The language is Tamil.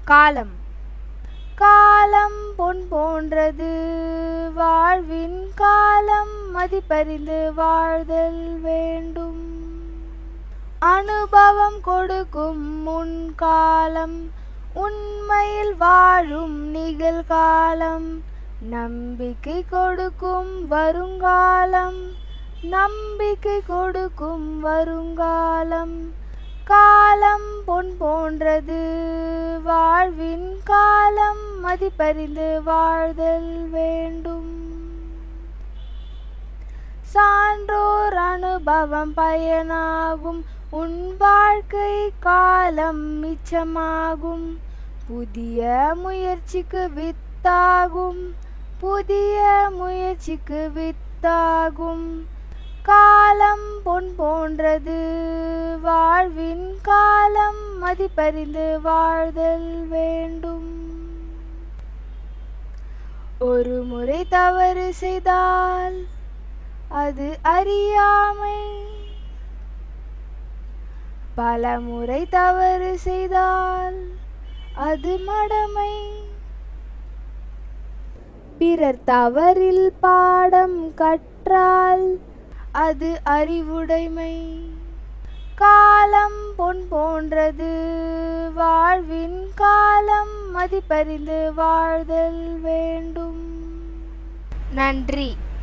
காலம் காலம் பொன் போன்றது வாழ்வின் காலம் மதிப்பறிந்து வாழ்தல் வேண்டும் அனுபவம் கொடுக்கும் முன் காலம் உண்மையில் வாழும் நிகழ்காலம் நம்பிக்கை கொடுக்கும் வருங்காலம் நம்பிக்கை கொடுக்கும் வருங்காலம் காலம் பொன் போன்றது வாழ்வின் காலம் மதிப்பறிந்து வாழ்தல் வேண்டும் சான்றோர் அனுபவம் பயனாகும் உன் வாழ்க்கை காலம் மிச்சமாகும் புதிய முயற்சிக்கு வித்தாகும் புதிய முயற்சிக்கு வித்தாகும் காலம் பொன் போன்றது வாழ்வின் காலம் மதிப்பறிந்து வாழ்தல் வேண்டும் ஒரு முறை தவறு செய்தால் அது அறியாமை பல முறை தவறு செய்தால் அது மடமை பிறர் தவறில் பாடம் கற்றால் அது அறிவுடைமை காலம் பொன் போன்றது வாழ்வின் காலம் மதிப்பறிந்து வாழ்தல் வேண்டும் நன்றி